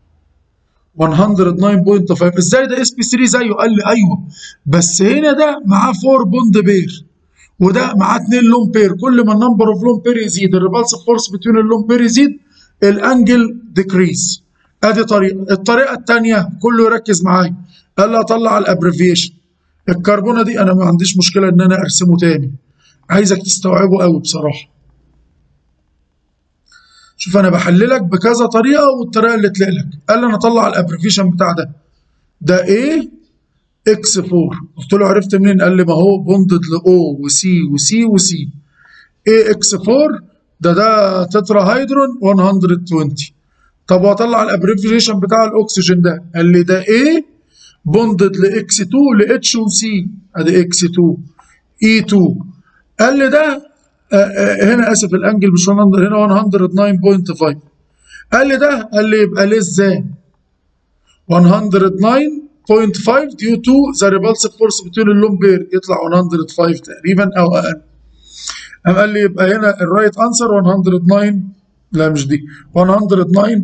109.5 ازاي ده اس بي 3 زيه قال لي ايوه بس هنا ده معاه 4 بوند بير وده معاه 2 لون بير كل ما النمبر اوف لون بير يزيد الريبالسيف فورس بتوين اللون بير يزيد الانجل ديكريز ادي طريقه الطريقه الثانيه كله يركز معايا قال لي اطلع الابريفيشن الكربونه دي انا ما عنديش مشكله ان انا ارسمه تاني عايزك تستوعبه قوي بصراحه شوف انا بحللك بكذا طريقه والطريقه اللي تلاقي لك قال لي انا اطلع الابريفيشن بتاع ده ده ايه اكس 4 قلت له عرفت منين قال لي ما هو بوندد لاو وسي وسي وسي ايه اكس 4 ده ده تترا هيدرون 120 طب واطلع الابريفيشن بتاع الاكسجين ده قال لي ده ايه بوندد لاكس 2 لاتش وسي ادي اكس 2 اي 2 قال لي ده آه آه هنا اسف الانجل مش 100 هنا 109.5 قال لي ده قال لي يبقى ليه ازاي 109.5 due to the repulsive force between اللون بير يطلع 105 تقريبا او اقل قام قال لي يبقى هنا الرايت انسر 109 لا مش دي 109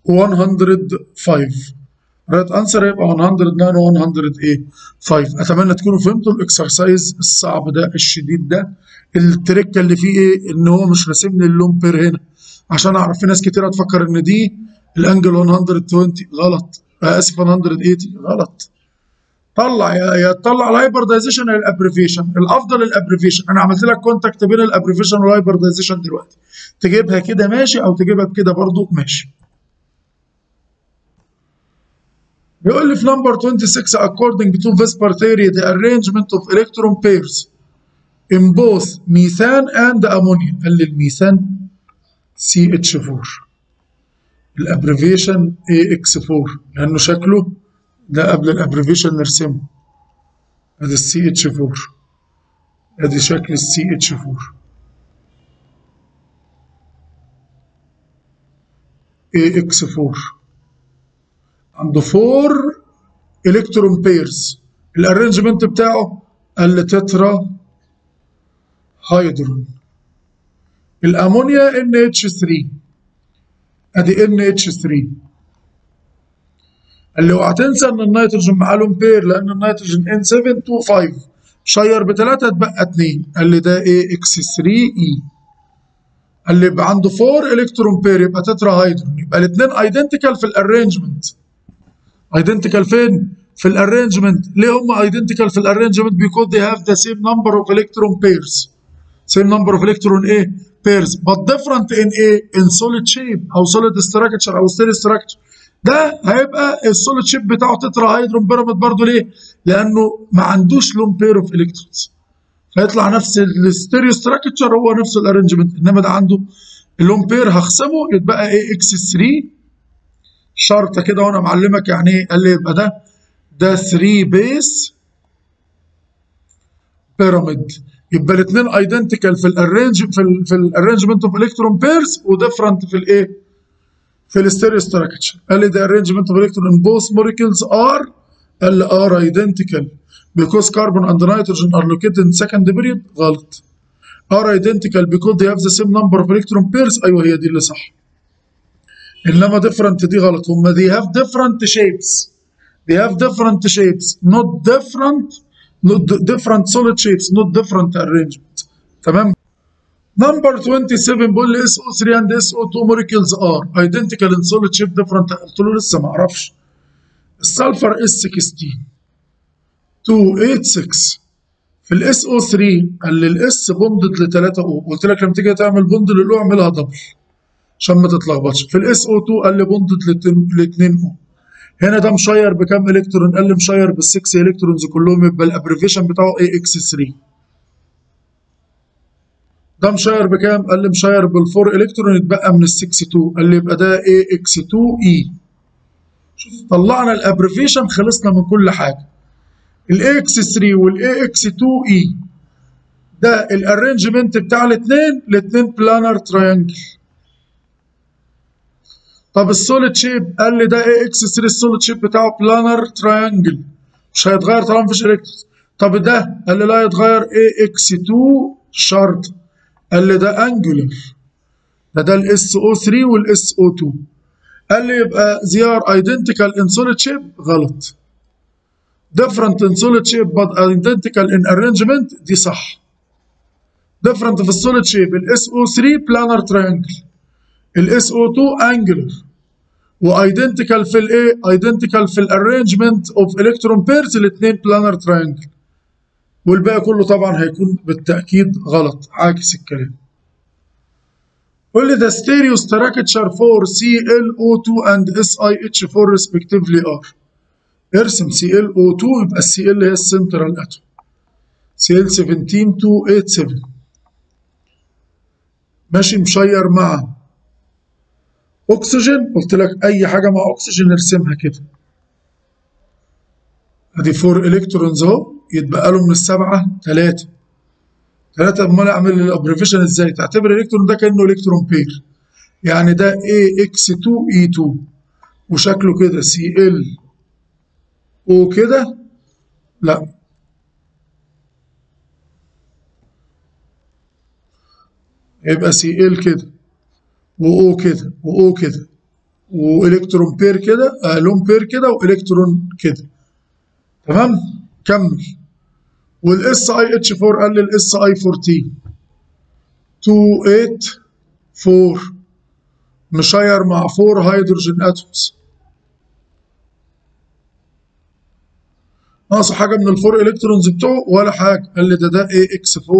و105 رايت انسر يبقى 109 و 105 اتمنى تكونوا فهمتوا الاكسرسايز الصعب ده الشديد ده التركه اللي فيه ايه ان هو مش راسم لي اللون بير هنا عشان اعرف في ناس كتير هتفكر ان دي الانجل 120 غلط اسف 180 غلط طلع يا يا تطلع الهايبردايزيشن يا الابريفيشن الافضل الابريفيشن انا عملت لك كونتاكت بين الابريفيشن والهايبردايزيشن دلوقتي تجيبها كده ماشي او تجيبها بكده برضو ماشي بيقول لي في نمبر 26 according to Vesper theory the arrangement of electron pairs in both methane and ammonia قال لي الميثان CH4 الابريفيشن AX4 لانه شكله ده قبل الابريفيشن نرسمه ادي السي اتش 4 ادي شكل السي اتش 4 AX 4 عنده 4 الكترون بيرز الارينجمنت بتاعه قال تترا هيدرون الامونيا NH3 ادي NH3 قال لي اوعى تنسى ان النيتروجين معاه لون بير لان النيتروجين N725 شير بثلاثه اتبقى اثنين قال لي ده ايه اكس 3 اي قال لي يبقى عنده 4 الكترون بير يبقى تترا هيدرون يبقى الاثنين ايدنتيكال في الارينجمنت ايدنتيكال فين؟ في الارينجمنت ليه هم ايدنتيكال في الارينجمنت because they have the same number of electron pairs same number of electron ايه pairs but different in ايه in solid shape او solid structure او stereo structure ده هيبقى السوليد شيب بتاعه تترا هيدرون بيراميد برضه ليه؟ لانه ما عندوش لون بير اوف الكترونز هيطلع نفس الستيريو ستراكشر هو نفس الارنجمنت انما ده عنده اللون بير هخصمه يتبقى ايه اكس 3 شرطه كده وانا معلمك يعني ايه قال لي يبقى ده ده 3 بيس بيراميد يبقى الاثنين ايدنتيكال في الارينج في ال في الارينجمنت اوف الكترون بيرز وديفرنت في الايه في الستيريو ستراكشر قال لي the arrangement of electron in both molecules are قال لي are identical because carbon and nitrogen are located in second period غلط are identical because they have the same number of electron pairs ايوه هي دي اللي صح انما different دي غلط هم they have different shapes they have different shapes not different not different solid shapes not different arrangement تمام Number 27 بيقول لي SO3 and SO2 molecules are identical in solid shape different قلت له لسه ما اعرفش السلفر S16 286 في الاس او 3 قال لي الاس بوندد ل 3 او قلت لك لما تيجي تعمل بوند للاو اعملها دبل عشان ما تتلخبطش في الاس او 2 قال لي بوندد ل 2 او هنا ده مشير بكام الكترون قال لي مشير بال 6 الكترونز كلهم يبقى الابريفيشن بتاعه اي اكس 3 ده مشير بكام قال لي مشير بال4 الكترون يتبقى من ال 6 2 قال لي يبقى ده اي اكس 2 اي شوف طلعنا الابريفيشن خلصنا من كل حاجه الاي اكس 3 والاي اكس 2 اي ده الارينجمنت بتاع الاثنين الاثنين بلانر تراينجل طب السوليد شيب قال لي ده اي اكس 3 السوليد شيب بتاعه بلانر تراينجل مش هيتغير طالما مفيش الكترونز طب ده قال لي لا يتغير اي اكس 2 شرط قال لي ده انجولار ده ده الاس او 3 والاس او 2 قال لي يبقى they are identical in solid shape غلط different in solid shape but identical in arrangement دي صح different في السوليد شيب الاس او 3 planar triangle الاس او 2 angular وايدنتيكال في الايه ايدنتيكال في الارينجمنت اوف الكترون بيرز الاثنين planar triangle والباقي كله طبعا هيكون بالتاكيد غلط عاكس الكلام قول لي the stereo structure for ClO2 and SiH4 respectively are ارسم ClO2 يبقى السي ال هي السنترال اتوم Cl 17287 ماشي مشير مع اكسجين قلت لك اي حاجه مع اكسجين ارسمها كده ادي 4 الكترونز اهو يتبقى له من السبعه ثلاثه ثلاثه امال اعمل الابريفيشن ازاي تعتبر الالكترون ده كانه الكترون بير يعني ده AX2E2 وشكله كده Cl وكده لا يبقى سي ال كده واو كده واو كده والكترون بير كده آه لون بير كده والكترون كده تمام كمل والاس اي اتش 4 قال للاس اي 14 284 مشير مع 4 هيدروجين اتومز ناقص حاجه من الفور الكترونز بتوعه ولا حاجه قال لي ده ده اي اكس 4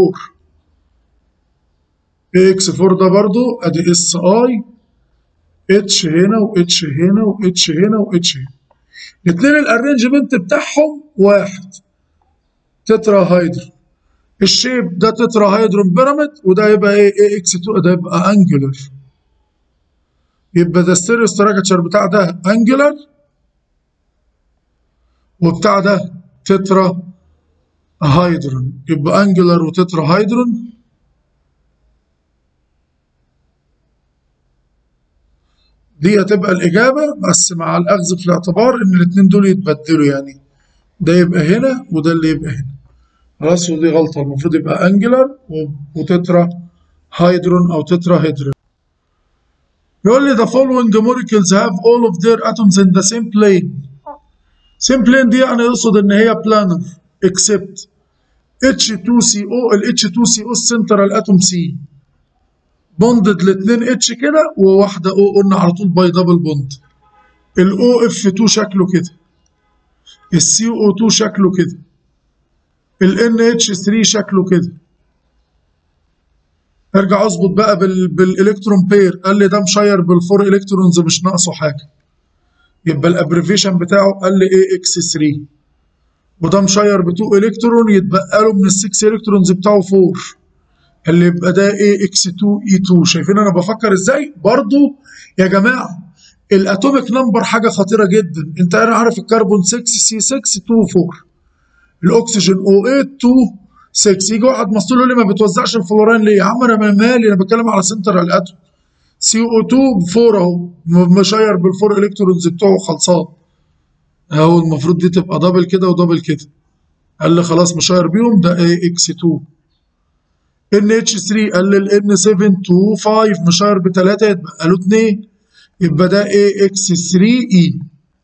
اي اكس 4 ده برضو ادي اس اي اتش هنا واتش هنا واتش هنا واتش هنا الاثنين الارينجمنت بتاعهم واحد تترا هيدرون الشيب ده تترا هيدرون بيراميد وده يبقى ايه اي اكس 2 ده يبقى انجلر يبقى ده الستيريو ستراكشر بتاع ده انجلر وبتاع ده تترا هيدرون يبقى انجلر وتترا هيدرون دي هتبقى الإجابة بس مع الأخذ في الاعتبار إن الاتنين دول يتبدلوا يعني ده يبقى هنا وده اللي يبقى هنا خلاص ودي غلطة المفروض يبقى أنجلر وتترا هيدرون أو تترا هيدرون يقول لي the following molecules have all of their atoms in the same plane same plane دي يعني يقصد إن هي planar except H2CO ال H2CO السنترال اتوم C بوندد الاثنين اتش كده وواحده او قلنا على طول باي دبل بوند الاو اف 2 شكله كده السي او 2 شكله كده الان اتش 3 شكله كده ارجع اظبط بقى بال... بالالكترون بير قال لي ده مشير بالفور الكترونز مش ناقصه حاجه يبقى الابريفيشن بتاعه قال لي اي اكس 3 وده مشير ب 2 الكترون يتبقى له من ال 6 الكترونز بتاعه 4 اللي يبقى ده ايه اكس 2 اي 2 شايفين انا بفكر ازاي برضو يا جماعه الاتوميك نمبر حاجه خطيره جدا انت انا عارف الكربون 6 سي 6 2 4 الاكسجين او 8 2 6 يجي واحد مسطول يقول لي ما بتوزعش الفلوران ليه يا عم انا مالي انا بتكلم على سنتر الاتوم سي او 2 4 اهو مشير بالفور الكترونز بتوعه خلصان اهو المفروض دي تبقى دبل كده ودبل كده قال لي خلاص مشير بيهم ده ايه اكس 2 ان اتش 3 قال لي الان 7 2 5 مشير بثلاثه يتبقى له 2 يبقى ده ايه اكس 3 اي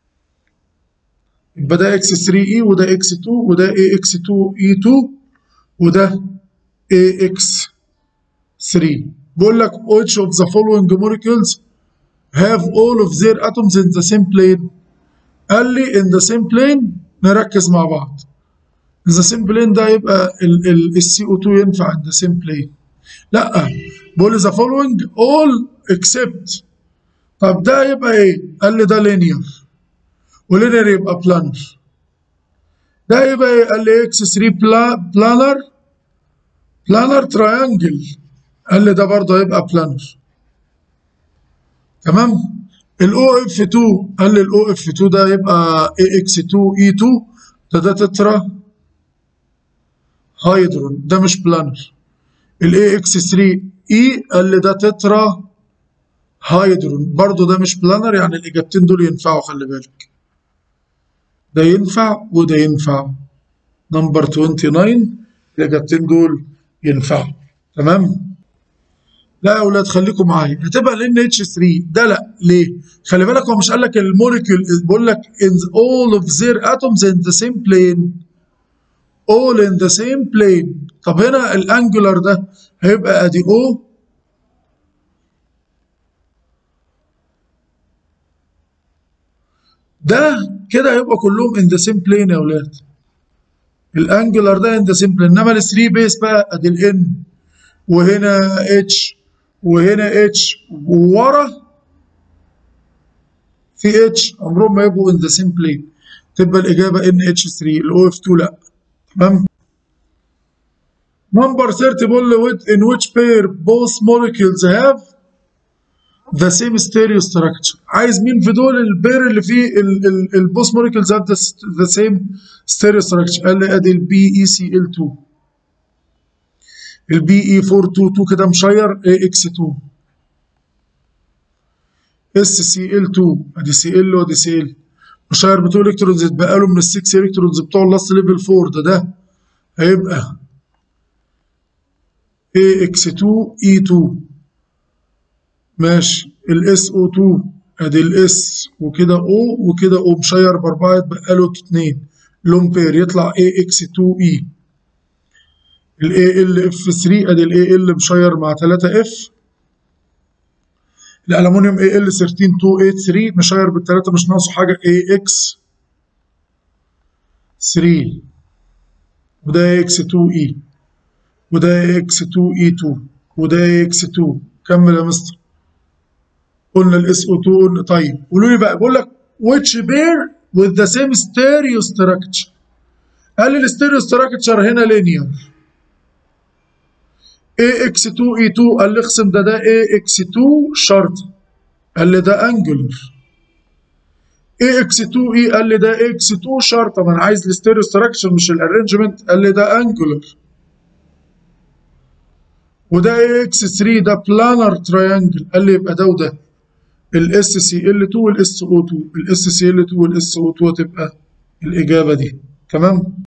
يبقى ده اكس 3 اي وده اكس 2 وده ايه اكس 2 اي 2 وده ايه اكس 3 بقول لك which of the following molecules have all of their atoms in the same plane قال لي in the same plane نركز مع بعض in the same plane ده يبقى ال CO2 ينفع in the same plane لا بقول لي the following all except طب ده يبقى ايه قال لي ده linear ولينير يبقى بلانر ده يبقى ايه قال لي اكس 3 بلا بلانر بلانر تراينجل قال لي ده برضه هيبقى بلانر تمام الاو اف 2 قال لي الاو اف 2 ده يبقى اي اكس 2 اي 2 ده ده تترا هيدرون ده مش بلانر الاي اكس 3 اي قال لي ده تترا هيدرون برضه ده مش بلانر يعني الاجابتين دول ينفعوا خلي بالك ده ينفع وده ينفع نمبر 29 الاجابتين دول ينفعوا تمام لا يا اولاد خليكم معايا هتبقى ال اتش 3 ده لا ليه خلي بالك هو مش قال لك الموليكيول بيقول لك in all of their atoms in the same plane all in the same plane طب هنا الانجولار ده هيبقى ادي او ده كده هيبقى كلهم in the same plane يا اولاد الانجولار ده in the same plane انما ال 3 بيس بقى ادي ال n وهنا اتش وهنا اتش وورا في اتش عمرهم ما يبقوا in the same plane تبقى الاجابه ان اتش 3 الاو اف 2 لا تمام نمبر 30 بيقول in which pair both molecules have the same stereo structure عايز مين في دول البير اللي فيه البوث molecules have the, the same stereo structure قال لي ادي البي اي سي ال 2 البي اي 422 كده مشير اي اكس 2 اس سي ال 2 ادي سي ال وادي سي ال مشير ب 2 الكترونز يتبقى له من ال 6 الكترونز بتوع اللاست ليفل 4 ده ده هيبقى اي اكس 2 اي 2 ماشي الاس او 2 ادي الاس وكده او وكده او مشير باربعه يتبقى له 2 لون بير يطلع اي اكس 2 اي الاي ال اف 3 ادي الاي ال مشير مع 3 اف الالومنيوم اي ال 13283 مشير بالثلاثه مش ناقصه حاجه اي اكس 3 وده اي اكس 2 اي وده اي اكس 2 اي 2 وده اي اكس 2 كمل يا مستر قلنا الاس او 2 قلنا طيب قولوا لي بقى بقول لك which pair with the same stereo structure قال لي الستيريو ستراكشر هنا لينير AX2 E2 قال لي اقسم ده ده AX2 شرطة قال لي ده انجولر AX2E قال لي ده AX2 شرطة ما انا عايز الستيريو ستراكشر مش الارينجمنت قال لي ده انجولر وده AX3 ده بلانر تراينجل قال لي يبقى ده وده الاس سي ال 2 والاس او 2 الاس سي ال 2 والاس او 2 هتبقى الاجابه دي تمام